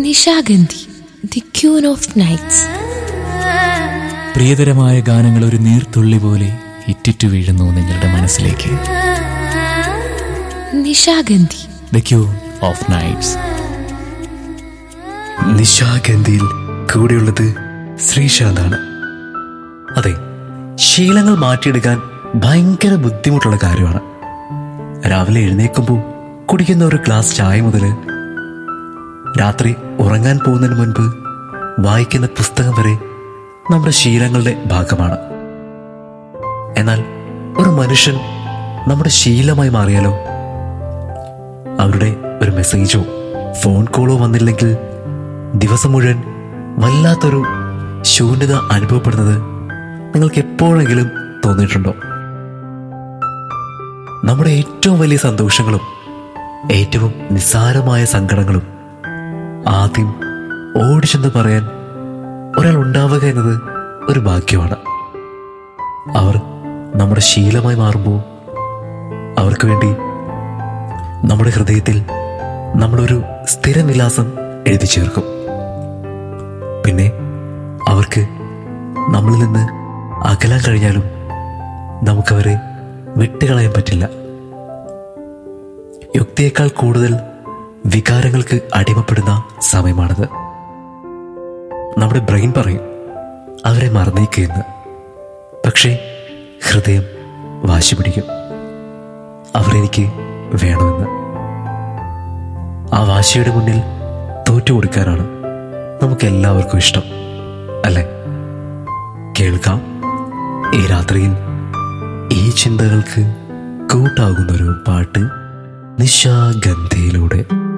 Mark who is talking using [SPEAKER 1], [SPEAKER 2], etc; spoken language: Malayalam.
[SPEAKER 1] Nishagandhi the queen of nights
[SPEAKER 2] പ്രിയതരമായ ഗാനങ്ങൾ ഒരു നീർത്തുള്ളി പോലെ ഇറ്റിറ്റു വീഴുന്നു നിങ്ങളുടെ മനസ്സിലേക്ക്
[SPEAKER 1] Nishagandhi
[SPEAKER 2] the queen of nights
[SPEAKER 3] നിശാഗന്ധിയിൽ കൂടെയുള്ളത് ശ്രീശാന്താണ് അതെ ശീലങ്ങൾ മാറ്റിയെടുക്കാൻ ഭയങ്കര ബുദ്ധിമുട്ടുള്ള കാര്യമാണ് രാവിലെ എഴുന്നേൽക്കുമ്പോൾ കുടിക്കുന്ന ഒരു ഗ്ലാസ് ചായ മുതൽ രാത്രി ഉറങ്ങാൻ പോകുന്നതിന് മുൻപ് വായിക്കുന്ന പുസ്തകം വരെ നമ്മുടെ ശീലങ്ങളുടെ ഭാഗമാണ് എന്നാൽ ഒരു മനുഷ്യൻ നമ്മുടെ ശീലമായി മാറിയാലോ അവരുടെ ഒരു മെസ്സേജോ ഫോൺ കോളോ വന്നില്ലെങ്കിൽ ദിവസം മുഴുവൻ വല്ലാത്തൊരു ശൂന്യത അനുഭവപ്പെടുന്നത് നിങ്ങൾക്ക് എപ്പോഴെങ്കിലും തോന്നിയിട്ടുണ്ടോ നമ്മുടെ ഏറ്റവും വലിയ സന്തോഷങ്ങളും ഏറ്റവും നിസ്സാരമായ സങ്കടങ്ങളും ആദ്യം ഓടിച്ചെന്ന് പറയാൻ ഒരാൾ ഉണ്ടാവുക എന്നത് ഒരു ഭാഗ്യമാണ് അവർ നമ്മുടെ ശീലമായി മാറുമ്പോൾ അവർക്ക് വേണ്ടി നമ്മുടെ ഹൃദയത്തിൽ നമ്മളൊരു സ്ഥിരവിലാസം എഴുതി ചേർക്കും പിന്നെ അവർക്ക് നമ്മളിൽ നിന്ന് അകലാൻ കഴിഞ്ഞാലും നമുക്കവരെ വിട്ടുകളയാൻ പറ്റില്ല യുക്തിയേക്കാൾ കൂടുതൽ വികാരങ്ങൾക്ക് അടിമപ്പെടുന്ന സമയമാണിത് നമ്മുടെ ബ്രെയിൻ പറയും അവരെ മറന്നേക്കെന്ന് പക്ഷേ ഹൃദയം വാശി പിടിക്കും അവരെനിക്ക് വേണമെന്ന് ആ വാശിയുടെ മുന്നിൽ തോറ്റു കൊടുക്കാനാണ് നമുക്ക് എല്ലാവർക്കും ഇഷ്ടം അല്ലേ കേൾക്കാം ഈ രാത്രിയിൽ ഈ ചിന്തകൾക്ക് കൂട്ടാകുന്നൊരു പാട്ട് നിശാഗന്ധിയിലൂടെ